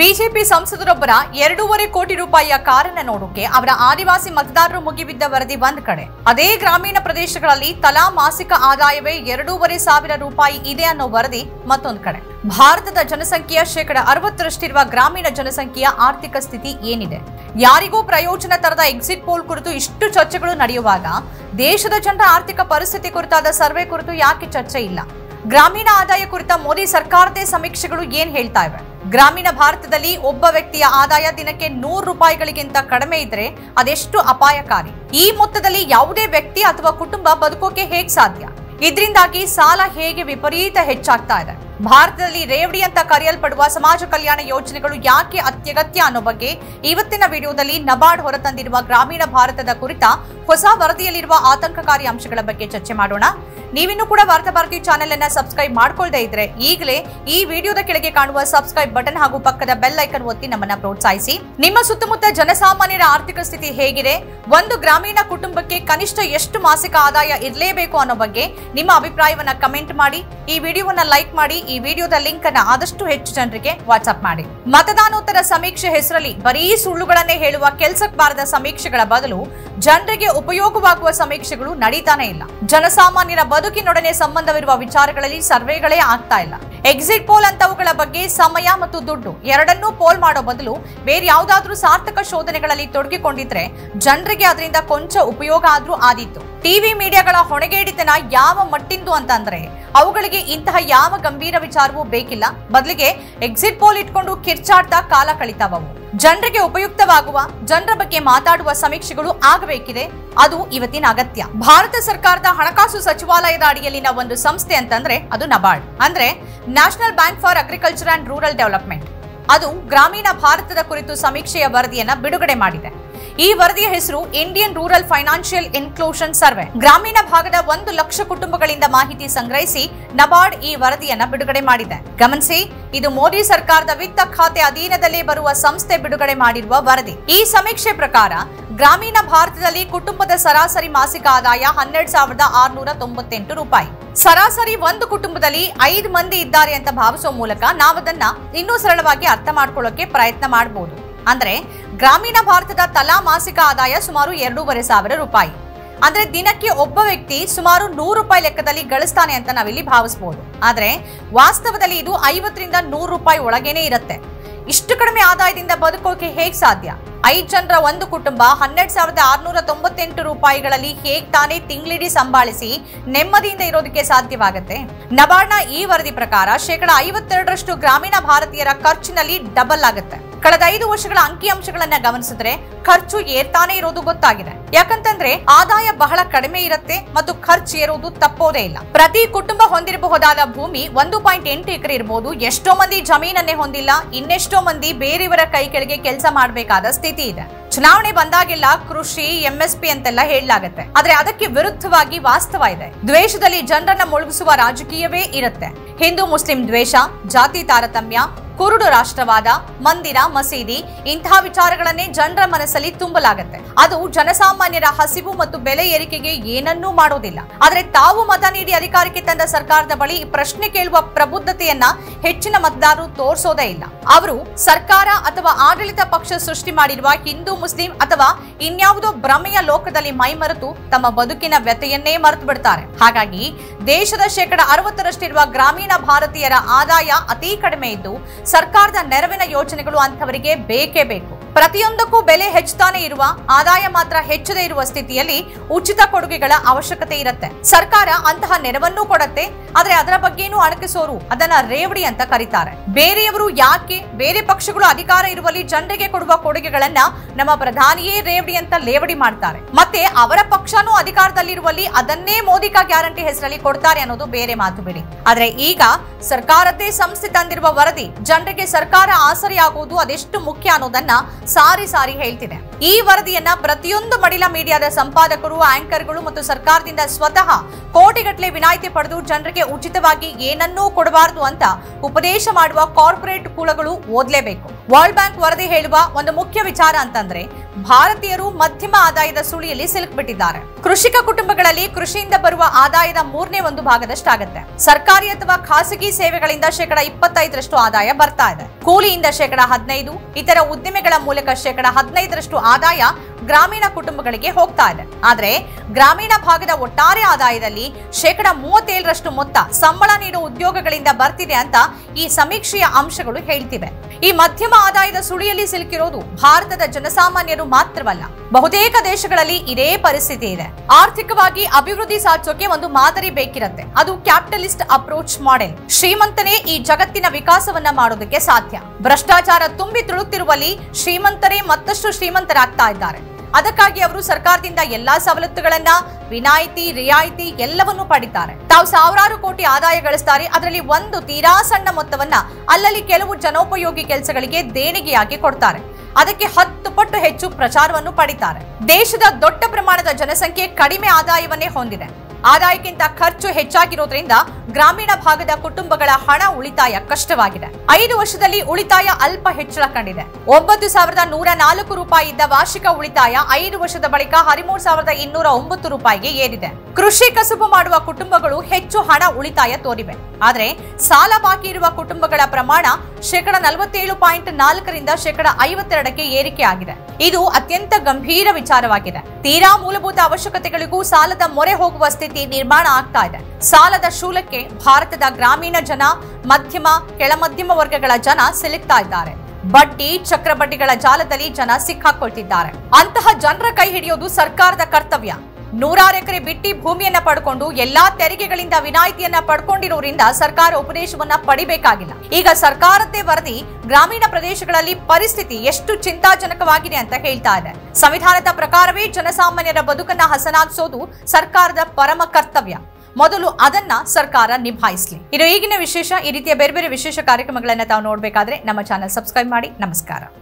BJP ಸಂಸದರೊಬ್ಬರ ಎರಡೂವರೆ ಕೋಟಿ ರೂಪಾಯಿಯ ಕಾರನ್ನ ನೋಡೋಕೆ ಅವರ ಆದಿವಾಸಿ ಮತದಾರರು ಮುಗಿಬಿದ್ದ ವರದಿ ಒಂದ್ ಕಡೆ ಅದೇ ಗ್ರಾಮೀಣ ಪ್ರದೇಶಗಳಲ್ಲಿ ತಲಾ ಮಾಸಿಕ ಆದಾಯವೇ ಎರಡೂವರೆ ಸಾವಿರ ರೂಪಾಯಿ ಇದೆ ಅನ್ನೋ ವರದಿ ಮತ್ತೊಂದ್ ಕಡೆ ಭಾರತದ ಜನಸಂಖ್ಯೆಯ ಶೇಕಡ ಅರವತ್ತರಷ್ಟಿರುವ ಗ್ರಾಮೀಣ ಜನಸಂಖ್ಯೆಯ ಆರ್ಥಿಕ ಸ್ಥಿತಿ ಏನಿದೆ ಯಾರಿಗೂ ಪ್ರಯೋಜನ ತರದ ಎಕ್ಸಿಟ್ ಪೋಲ್ ಕುರಿತು ಇಷ್ಟು ಚರ್ಚೆಗಳು ನಡೆಯುವಾಗ ದೇಶದ ಜನರ ಆರ್ಥಿಕ ಪರಿಸ್ಥಿತಿ ಕುರಿತಾದ ಸರ್ವೆ ಕುರಿತು ಯಾಕೆ ಚರ್ಚೆ ಇಲ್ಲ ಗ್ರಾಮೀಣ ಆದಾಯ ಕುರಿತ ಮೋದಿ ಸರ್ಕಾರದೇ ಸಮೀಕ್ಷೆಗಳು ಏನ್ ಹೇಳ್ತಾ ಇವೆ ಗ್ರಾಮೀಣ ಭಾರತದಲ್ಲಿ ಒಬ್ಬ ವ್ಯಕ್ತಿಯ ಆದಾಯ ದಿನಕ್ಕೆ ನೂರು ರೂಪಾಯಿಗಳಿಗಿಂತ ಕಡಿಮೆ ಇದ್ರೆ ಅದೆಷ್ಟು ಅಪಾಯಕಾರಿ ಈ ಮೊತ್ತದಲ್ಲಿ ಯಾವುದೇ ವ್ಯಕ್ತಿ ಅಥವಾ ಕುಟುಂಬ ಬದುಕೋಕೆ ಹೇಗ್ ಸಾಧ್ಯ ಇದರಿಂದಾಗಿ ಸಾಲ ಹೇಗೆ ವಿಪರೀತ ಹೆಚ್ಚಾಗ್ತಾ ಇದೆ ಭಾರತದಲ್ಲಿ ರೇವಡಿ ಅಂತ ಕರೆಯಲ್ಪಡುವ ಸಮಾಜ ಕಲ್ಯಾಣ ಯೋಜನೆಗಳು ಯಾಕೆ ಅತ್ಯಗತ್ಯ ಅನ್ನೋ ಬಗ್ಗೆ ಇವತ್ತಿನ ವಿಡಿಯೋದಲ್ಲಿ ನಬಾರ್ಡ್ ಹೊರತಂದಿರುವ ಗ್ರಾಮೀಣ ಭಾರತದ ಕುರಿತ ಹೊಸ ವರದಿಯಲ್ಲಿರುವ ಆತಂಕಕಾರಿ ಅಂಶಗಳ ಬಗ್ಗೆ ಚರ್ಚೆ ಮಾಡೋಣ ನೀವಿನ್ನೂ ಕೂಡ ವಾರ್ತಾ ಭಾರತಿ ಚಾನೆಲ್ ಅನ್ನ ಸಬ್ಸ್ಕ್ರೈಬ್ ಮಾಡ್ಕೊಳ್ದೇ ಇದ್ರೆ ಈಗಲೇ ಈ ವಿಡಿಯೋದ ಕೆಳಗೆ ಕಾಣುವ ಸಬ್ಸ್ಕ್ರೈಬ್ ಬಟನ್ ಹಾಗೂ ಪಕ್ಕದ ಬೆಲ್ ಐಕನ್ ಒತ್ತಿ ನಮ್ಮನ್ನ ಪ್ರೋತ್ಸಾಹಿಸಿ ನಿಮ್ಮ ಸುತ್ತಮುತ್ತ ಜನಸಾಮಾನ್ಯರ ಆರ್ಥಿಕ ಸ್ಥಿತಿ ಹೇಗಿದೆ ಒಂದು ಗ್ರಾಮೀಣ ಕುಟುಂಬಕ್ಕೆ ಕನಿಷ್ಠ ಎಷ್ಟು ಮಾಸಿಕ ಆದಾಯ ಇರಲೇಬೇಕು ಅನ್ನೋ ಬಗ್ಗೆ ನಿಮ್ಮ ಅಭಿಪ್ರಾಯವನ್ನ ಕಮೆಂಟ್ ಮಾಡಿ ಈ ವಿಡಿಯೋವನ್ನ ಲೈಕ್ ಮಾಡಿ ಈ ವಿಡಿಯೋದ ಲಿಂಕ್ ಅನ್ನ ಆದಷ್ಟು ಹೆಚ್ಚು ಜನರಿಗೆ ವಾಟ್ಸ್ಆಪ್ ಮಾಡಿ ಮತದಾನೋತ್ತರ ಸಮೀಕ್ಷೆ ಹೆಸರಲ್ಲಿ ಬರೀ ಸುಳ್ಳುಗಳನ್ನೇ ಹೇಳುವ ಕೆಲ್ಸಕ್ ಬಾರದ ಸಮೀಕ್ಷೆಗಳ ಬದಲು ಜನರಿಗೆ ಉಪಯೋಗವಾಗುವ ಸಮೀಕ್ಷೆಗಳು ನಡೀತಾನೆ ಇಲ್ಲ ಜನಸಾಮಾನ್ಯರ ಬದುಕಿನೊಡನೆ ಸಂಬಂಧವಿರುವ ವಿಚಾರಗಳಲ್ಲಿ ಸರ್ವೆಗಳೇ ಆಗ್ತಾ ಇಲ್ಲ ಎಕ್ಸಿಟ್ ಪೋಲ್ ಅಂತವುಗಳ ಬಗ್ಗೆ ಸಮಯ ಮತ್ತು ದುಡ್ಡು ಎರಡನ್ನೂ ಪೋಲ್ ಮಾಡೋ ಬದಲು ಬೇರೆ ಯಾವುದಾದ್ರೂ ಸಾರ್ಥಕ ಶೋಧನೆಗಳಲ್ಲಿ ತೊಡಗಿಕೊಂಡಿದ್ರೆ ಜನರಿಗೆ ಅದರಿಂದ ಕೊಂಚ ಉಪಯೋಗ ಆದ್ರೂ ಆದೀತು ಟಿವಿ ಮೀಡಿಯಾಗಳ ಹೊಣೆಗೇಡಿತನ ಯಾವ ಮಟ್ಟಿಂದು ಅಂತಂದ್ರೆ ಅವುಗಳಿಗೆ ಇಂತಹ ಯಾವ ಗಂಭೀರ ವಿಚಾರವೂ ಬೇಕಿಲ್ಲ ಬದಲಿಗೆ ಎಕ್ಸಿಟ್ ಪೋಲ್ ಇಟ್ಕೊಂಡು ಕಿರ್ಚಾಡ್ತಾ ಕಾಲ ಕಳಿತಾವವು ಜನರಿಗೆ ಉಪಯುಕ್ತವಾಗುವ ಜನರ ಬಗ್ಗೆ ಮಾತಾಡುವ ಸಮೀಕ್ಷೆಗಳು ಆಗಬೇಕಿದೆ ಅದು ಇವತ್ತಿನ ಅಗತ್ಯ ಭಾರತ ಸರ್ಕಾರದ ಹಣಕಾಸು ಸಚಿವಾಲಯದ ಅಡಿಯಲ್ಲಿನ ಒಂದು ಸಂಸ್ಥೆ ಅಂತಂದ್ರೆ ಅದು ನಬಾರ್ಡ್ ಅಂದ್ರೆ national bank for agriculture and rural development ಅದು ಗ್ರಾಮೀಣ ಭಾರತದ ಕುರಿತು ಸಮೀಕ್ಷೆಯ ವರದಿಯನ್ನ ಬಿಡುಗಡೆ ಮಾಡಿದೆ ಈ ವರದಿಯ ಹೆಸರು Indian rural financial inclusion survey ಗ್ರಾಮೀಣ ಭಾಗದ ಒಂದು ಲಕ್ಷ ಕುಟುಂಬಗಳಿಂದ ಮಾಹಿತಿ ಸಂಗ್ರಹಿಸಿ ನಬಾರ್ಡ್ ಈ ವರದಿಯನ್ನ ಬಿಡುಗಡೆ ಮಾಡಿದೆ ಗಮನಿಸಿ ಇದು ಮೋದಿ ಸರ್ಕಾರದ ವಿತ್ತ ಖಾತೆ ಅಧೀನದಲ್ಲೇ ಬರುವ ಸಂಸ್ಥೆ ಬಿಡುಗಡೆ ಮಾಡಿರುವ ವರದಿ ಈ ಸಮೀಕ್ಷೆ ಪ್ರಕಾರ ಗ್ರಾಮೀಣ ಭಾರತದಲ್ಲಿ ಕುಟುಂಬದ ಸರಾಸರಿ ಮಾಸಿಕ ಆದಾಯ ಹನ್ನೆರಡು ಸಾವಿರದ ಆರುನೂರ ತೊಂಬತ್ತೆಂಟು ರೂಪಾಯಿ ಸರಾಸರಿ ಒಂದು ಕುಟುಂಬದಲ್ಲಿ ಐದು ಮಂದಿ ಇದ್ದಾರೆ ಅಂತ ಭಾವಿಸುವ ಮೂಲಕ ನಾವದನ್ನ ಇನ್ನೂ ಸರಳವಾಗಿ ಅರ್ಥ ಮಾಡ್ಕೊಳ್ಳೋಕೆ ಪ್ರಯತ್ನ ಮಾಡಬಹುದು ಅಂದ್ರೆ ಗ್ರಾಮೀಣ ಭಾರತದ ತಲಾ ಮಾಸಿಕ ಆದಾಯ ಸುಮಾರು ಎರಡೂವರೆ ಸಾವಿರ ರೂಪಾಯಿ ಅಂದ್ರೆ ದಿನಕ್ಕೆ ಒಬ್ಬ ವ್ಯಕ್ತಿ ಸುಮಾರು ನೂರು ರೂಪಾಯಿ ಲೆಕ್ಕದಲ್ಲಿ ಗಳಿಸ್ತಾನೆ ಅಂತ ನಾವಿಲ್ಲಿ ಭಾವಿಸಬಹುದು ಆದ್ರೆ ವಾಸ್ತವದಲ್ಲಿ ಇದು ಐವತ್ತರಿಂದ ನೂರು ರೂಪಾಯಿ ಒಳಗೇನೆ ಇರುತ್ತೆ ಇಷ್ಟು ಕಡಿಮೆ ಆದಾಯದಿಂದ ಬದುಕೋಕೆ ಹೇಗ್ ಸಾಧ್ಯ ಐದ್ ಜನರ ಒಂದು ಕುಟುಂಬ ಹನ್ನೆರಡು ಸಾವಿರದ ಆರ್ನೂರ ತೊಂಬತ್ತೆಂಟು ರೂಪಾಯಿಗಳಲ್ಲಿ ಹೇಗ್ ತಾನೇ ತಿಂಗಳಿಡೀ ಸಂಭಾಳಿಸಿ ನೆಮ್ಮದಿಯಿಂದ ಇರೋದಕ್ಕೆ ಸಾಧ್ಯವಾಗುತ್ತೆ ನಬಾರ್ಡ್ನ ಈ ವರದಿ ಪ್ರಕಾರ ಶೇಕಡ ಐವತ್ತೆರಡರಷ್ಟು ಗ್ರಾಮೀಣ ಭಾರತೀಯರ ಖರ್ಚಿನಲ್ಲಿ ಡಬಲ್ ಆಗುತ್ತೆ ಕಳೆದ ಐದು ವರ್ಷಗಳ ಅಂಕಿಅಂಶಗಳನ್ನ ಗಮನಿಸಿದ್ರೆ ಖರ್ಚು ಏರ್ತಾನೆ ಇರೋದು ಗೊತ್ತಾಗಿದೆ ಯಾಕಂತಂದ್ರೆ ಆದಾಯ ಬಹಳ ಕಡಿಮೆ ಇರುತ್ತೆ ಮತ್ತು ಖರ್ಚು ಏರೋದು ತಪ್ಪೋದೇ ಇಲ್ಲ ಪ್ರತಿ ಕುಟುಂಬ ಹೊಂದಿರಬಹುದಾದ ಭೂಮಿ ಒಂದು ಪಾಯಿಂಟ್ ಎಂಟು ಎಕರೆ ಇರಬಹುದು ಎಷ್ಟೋ ಮಂದಿ ಜಮೀನನ್ನೇ ಹೊಂದಿಲ್ಲ ಇನ್ನೆಷ್ಟೋ ಮಂದಿ ಬೇರೆಯವರ ಕೈ ಕೆಳಗೆ ಕೆಲಸ ಮಾಡಬೇಕಾದ ಸ್ಥಿತಿ ಇದೆ ಚುನಾವಣೆ ಬಂದಾಗೆಲ್ಲ ಕೃಷಿ ಎಂಎಸ್ಪಿ ಅಂತೆಲ್ಲ ಹೇಳಲಾಗತ್ತೆ ಆದ್ರೆ ಅದಕ್ಕೆ ವಿರುದ್ಧವಾಗಿ ವಾಸ್ತವ ಇದೆ ದ್ವೇಷದಲ್ಲಿ ಜನರನ್ನ ಮುಳುಗಿಸುವ ರಾಜಕೀಯವೇ ಇರುತ್ತೆ ಹಿಂದೂ ಮುಸ್ಲಿಂ ದ್ವೇಷ ಜಾತಿ ತಾರತಮ್ಯ ಕುರುಡು ರಾಷ್ಟ್ರವಾದ ಮಂದಿರ ಮಸೀದಿ ಇಂತಹ ವಿಚಾರಗಳನ್ನೇ ಜನರ ಮನಸ್ಸಲ್ಲಿ ತುಂಬಲಾಗತ್ತೆ ಅದು ಜನಸಾಮಾನ್ಯರ ಹಸಿವು ಮತ್ತು ಬೆಲೆ ಏರಿಕೆಗೆ ಏನನ್ನೂ ಮಾಡೋದಿಲ್ಲ ಆದ್ರೆ ತಾವು ಮತ ನೀಡಿ ಅಧಿಕಾರಕ್ಕೆ ತಂದ ಸರ್ಕಾರದ ಬಳಿ ಈ ಪ್ರಶ್ನೆ ಕೇಳುವ ಪ್ರಬುದ್ಧತೆಯನ್ನ ಹೆಚ್ಚಿನ ಮತದಾರರು ತೋರಿಸೋದೇ ಇಲ್ಲ ಅವರು ಸರ್ಕಾರ ಅಥವಾ ಆಡಳಿತ ಪಕ್ಷ ಸೃಷ್ಟಿ ಮಾಡಿರುವ ಹಿಂದೂ ಮುಸ್ಲಿಂ ಅಥವಾ ಇನ್ಯಾವುದೋ ಭ್ರಮೆಯ ಲೋಕದಲ್ಲಿ ಮೈಮರೆತು ತಮ್ಮ ಬದುಕಿನ ವ್ಯತೆಯನ್ನೇ ಮರೆತು ಬಿಡ್ತಾರೆ ಹಾಗಾಗಿ ದೇಶದ ಶೇಕಡ ಅರವತ್ತರಷ್ಟಿರುವ ಗ್ರಾಮೀಣ ಭಾರತೀಯರ ಆದಾಯ ಅತಿ ಕಡಿಮೆ ಇದ್ದು ಸರ್ಕಾರದ ನೆರವಿನ ಯೋಜನೆಗಳು ಅಂತವರಿಗೆ ಬೇಕೇ ಬೇಕು ಪ್ರತಿಯೊಂದಕ್ಕೂ ಬೆಲೆ ಹೆಚ್ಚುತ್ತಾನೆ ಇರುವ ಆದಾಯ ಮಾತ್ರ ಹೆಚ್ಚದೇ ಇರುವ ಸ್ಥಿತಿಯಲ್ಲಿ ಉಚಿತ ಕೊಡುಗೆಗಳ ಅವಶ್ಯಕತೆ ಇರುತ್ತೆ ಸರ್ಕಾರ ಅಂತಹ ನೆರವನ್ನೂ ಕೊಡತ್ತೆ ಆದ್ರೆ ಅದರ ಬಗ್ಗೆನೂ ಅಣಕಿಸೋರು ಅದನ್ನ ರೇವಡಿ ಅಂತ ಕರೀತಾರೆ ಬೇರೆಯವರು ಯಾಕೆ ಬೇರೆ ಪಕ್ಷಗಳು ಅಧಿಕಾರ ಇರುವಲ್ಲಿ ಜನರಿಗೆ ಕೊಡುವ ಕೊಡುಗೆಗಳನ್ನ ನಮ್ಮ ಪ್ರಧಾನಿಯೇ ರೇವಡಿ ಅಂತ ಲೇವಡಿ ಮಾಡ್ತಾರೆ ಮತ್ತೆ ಅವರ ಪಕ್ಷನೂ ಅಧಿಕಾರದಲ್ಲಿರುವಲ್ಲಿ ಅದನ್ನೇ ಮೋದಿಕಾ ಗ್ಯಾರಂಟಿ ಹೆಸರಲ್ಲಿ ಕೊಡ್ತಾರೆ ಅನ್ನೋದು ಬೇರೆ ಮಾತು ಬಿಡಿ ಆದ್ರೆ ಈಗ ಸರ್ಕಾರದ್ದೇ ಸಂಸ್ಥೆ ತಂದಿರುವ ವರದಿ ಜನರಿಗೆ ಸರ್ಕಾರ ಆಸರೆಯಾಗುವುದು ಅದೆಷ್ಟು ಮುಖ್ಯ ಅನ್ನೋದನ್ನ ಸಾರಿ ಸಾರಿ ಹೇಳ್ತಿದೆ ಈ ವರದಿಯನ್ನ ಪ್ರತಿಯೊಂದು ಮಡಿಲ ಮೀಡಿಯಾದ ಸಂಪಾದಕರು ಆಂಕರ್ಗಳು ಮತ್ತು ಸರ್ಕಾರದಿಂದ ಸ್ವತಃ ಕೋಟಿಗಟ್ಟಲೆ ವಿನಾಯಿತಿ ಪಡೆದು ಜನರಿಗೆ ಉಚಿತವಾಗಿ ಏನನ್ನೂ ಕೊಡಬಾರದು ಅಂತ ಉಪದೇಶ ಮಾಡುವ ಕಾರ್ಪೊರೇಟ್ ಕುಲಗಳು ಓದಲೇಬೇಕು ವರ್ಲ್ಡ್ ಬ್ಯಾಂಕ್ ವರದಿ ಹೇಳುವ ಒಂದು ಮುಖ್ಯ ವಿಚಾರ ಅಂತಂದ್ರೆ ಭಾರತೀಯರು ಮಧ್ಯಮ ಆದಾಯದ ಸುಳಿಯಲ್ಲಿ ಸಿಲುಕ್ಬಿಟ್ಟಿದ್ದಾರೆ ಕೃಷಿಕ ಕುಟುಂಬಗಳಲ್ಲಿ ಕೃಷಿಯಿಂದ ಬರುವ ಆದಾಯದ ಮೂರನೇ ಒಂದು ಭಾಗದಷ್ಟಾಗತ್ತೆ ಸರ್ಕಾರಿ ಅಥವಾ ಖಾಸಗಿ ಸೇವೆಗಳಿಂದ ಶೇಕಡ ಇಪ್ಪತ್ತೈದರಷ್ಟು ಆದಾಯ ಬರ್ತಾ ಇದೆ ಕೂಲಿಯಿಂದ ಶೇಕಡ ಹದಿನೈದು ಇತರ ಉದ್ದಿಮೆಗಳ ಮೂಲಕ ಶೇಕಡ ಹದಿನೈದರಷ್ಟು ಆದಾಯ ಗ್ರಾಮೀಣ ಕುಟುಂಬಗಳಿಗೆ ಹೋಗ್ತಾ ಇದೆ ಆದ್ರೆ ಗ್ರಾಮೀಣ ಭಾಗದ ಒಟ್ಟಾರೆ ಆದಾಯದಲ್ಲಿ ಶೇಕಡ ಮೂವತ್ತೇಳರಷ್ಟು ಮೊತ್ತ ಸಂಬಳ ನೀಡುವ ಉದ್ಯೋಗಗಳಿಂದ ಬರ್ತಿದೆ ಅಂತ ಈ ಸಮೀಕ್ಷೆಯ ಅಂಶಗಳು ಹೇಳ್ತಿವೆ ಈ ಮಧ್ಯಮ ಆದಾಯದ ಸುಳಿಯಲ್ಲಿ ಸಿಲುಕಿರೋದು ಭಾರತದ ಜನಸಾಮಾನ್ಯರು ಮಾತ್ರವಲ್ಲ ಬಹುತೇಕ ದೇಶಗಳಲ್ಲಿ ಇದೇ ಪರಿಸ್ಥಿತಿ ಇದೆ ಆರ್ಥಿಕವಾಗಿ ಅಭಿವೃದ್ಧಿ ಸಾಧಿಸೋಕೆ ಒಂದು ಮಾದರಿ ಬೇಕಿರತ್ತೆ ಅದು ಕ್ಯಾಪಿಟಲಿಸ್ಟ್ ಅಪ್ರೋಚ್ ಮಾಡೆಲ್ ಶ್ರೀಮಂತನೇ ಈ ಜಗತ್ತಿನ ವಿಕಾಸವನ್ನ ಮಾಡೋದಕ್ಕೆ ಸಾಧ್ಯ ಭ್ರಷ್ಟಾಚಾರ ತುಂಬಿ ತುಳುಕ್ತಿರುವಲ್ಲಿ ಶ್ರೀಮಂತರೇ ಮತ್ತಷ್ಟು ಶ್ರೀಮಂತರಾಗ್ತಾ ಇದ್ದಾರೆ ಅದಕ್ಕಾಗಿ ಅವರು ಸರ್ಕಾರದಿಂದ ಎಲ್ಲಾ ಸವಲತ್ತುಗಳನ್ನ ವಿನಾಯಿತಿ ರಿಯಾಯಿತಿ ಎಲ್ಲವನ್ನೂ ಪಡಿತಾರೆ ತಾವು ಸಾವಿರಾರು ಕೋಟಿ ಆದಾಯ ಗಳಿಸ್ತಾರೆ ಅದರಲ್ಲಿ ಒಂದು ತೀರಾ ಸಣ್ಣ ಮೊತ್ತವನ್ನ ಅಲ್ಲಲ್ಲಿ ಕೆಲವು ಜನೋಪಯೋಗಿ ಕೆಲಸಗಳಿಗೆ ದೇಣಿಗೆಯಾಗಿ ಕೊಡ್ತಾರೆ ಅದಕ್ಕೆ ಹತ್ತು ಪಟ್ಟು ಹೆಚ್ಚು ಪ್ರಚಾರವನ್ನು ಪಡಿತಾರೆ ದೇಶದ ದೊಡ್ಡ ಪ್ರಮಾಣದ ಜನಸಂಖ್ಯೆ ಕಡಿಮೆ ಆದಾಯವನ್ನೇ ಹೊಂದಿದೆ ಆದಾಯಕ್ಕಿಂತ ಖರ್ಚು ಹೆಚ್ಚಾಗಿರೋದ್ರಿಂದ ಗ್ರಾಮೀಣ ಭಾಗದ ಕುಟುಂಬಗಳ ಹಣ ಉಳಿತಾಯ ಕಷ್ಟವಾಗಿದೆ ಐದು ವರ್ಷದಲ್ಲಿ ಉಳಿತಾಯ ಅಲ್ಪ ಹೆಚ್ಚಳ ಕಂಡಿದೆ ಒಂಬತ್ತು ಸಾವಿರದ ನೂರ ನಾಲ್ಕು ರೂಪಾಯಿ ಇದ್ದ ವಾರ್ಷಿಕ ಉಳಿತಾಯ ಐದು ವರ್ಷದ ಬಳಿಕ ಹದಿಮೂರು ಸಾವಿರದ ಇನ್ನೂರ ಒಂಬತ್ತು ರೂಪಾಯಿಗೆ ಏರಿದೆ ಕೃಷಿ ಕಸುಬು ಮಾಡುವ ಕುಟುಂಬಗಳು ಹೆಚ್ಚು ಹಣ ಉಳಿತಾಯ ತೋರಿವೆ ಆದರೆ ಸಾಲ ಬಾಕಿ ಇರುವ ಕುಟುಂಬಗಳ ಪ್ರಮಾಣ ಶೇಕಡ ನಲವತ್ತೇಳು ಪಾಯಿಂಟ್ ನಾಲ್ಕರಿಂದ ಶೇಕಡ ಐವತ್ತೆರಡಕ್ಕೆ ಏರಿಕೆ ಆಗಿದೆ ಇದು ಅತ್ಯಂತ ಗಂಭೀರ ವಿಚಾರವಾಗಿದೆ ತೀರಾ ಮೂಲಭೂತ ಅವಶ್ಯಕತೆಗಳಿಗೂ ಸಾಲದ ಮೊರೆ ಹೋಗುವ ಸ್ಥಿತಿ ನಿರ್ಮಾಣ ಆಗ್ತಾ ಇದೆ ಸಾಲದ ಶೂಲಕ್ಕೆ ಭಾರತದ ಗ್ರಾಮೀಣ ಜನ ಮಧ್ಯಮ ಕೆಳಮಧ್ಯಮ ವರ್ಗಗಳ ಜನ ಸಿಲುಕ್ತಾ ಇದ್ದಾರೆ ಬಡ್ಡಿ ಚಕ್ರಬಡ್ಡಿಗಳ ಜಾಲದಲ್ಲಿ ಜನ ಸಿಕ್ಕಾಕೊಳ್ತಿದ್ದಾರೆ ಅಂತಹ ಜನರ ಕೈ ಹಿಡಿಯೋದು ಸರ್ಕಾರದ ಕರ್ತವ್ಯ ನೂರಾರು ಎಕರೆ ಬಿಟ್ಟಿ ಭೂಮಿಯನ್ನ ಪಡ್ಕೊಂಡು ಎಲ್ಲಾ ತೆರಿಗೆಗಳಿಂದ ವಿನಾಯಿತಿಯನ್ನ ಪಡ್ಕೊಂಡಿರೋದ್ರಿಂದ ಸರ್ಕಾರ ಉಪದೇಶವನ್ನ ಪಡಿಬೇಕಾಗಿಲ್ಲ ಈಗ ಸರ್ಕಾರದ್ದೇ ವರದಿ ಗ್ರಾಮೀಣ ಪ್ರದೇಶಗಳಲ್ಲಿ ಪರಿಸ್ಥಿತಿ ಎಷ್ಟು ಚಿಂತಾಜನಕವಾಗಿದೆ ಅಂತ ಹೇಳ್ತಾ ಇದೆ ಸಂವಿಧಾನದ ಪ್ರಕಾರವೇ ಜನಸಾಮಾನ್ಯರ ಬದುಕನ್ನ ಹಸನಾಗಿಸೋದು ಸರ್ಕಾರದ ಪರಮ ಕರ್ತವ್ಯ ಮೊದಲು ಅದನ್ನ ಸರ್ಕಾರ ನಿಭಾಯಿಸಲಿ ಇದು ಈಗಿನ ವಿಶೇಷ ಈ ರೀತಿಯ ಬೇರೆ ಬೇರೆ ವಿಶೇಷ ಕಾರ್ಯಕ್ರಮಗಳನ್ನ ತಾವು ನೋಡಬೇಕಾದ್ರೆ ನಮ್ಮ ಚಾನಲ್ ಸಬ್ಸ್ಕ್ರೈಬ್ ಮಾಡಿ ನಮಸ್ಕಾರ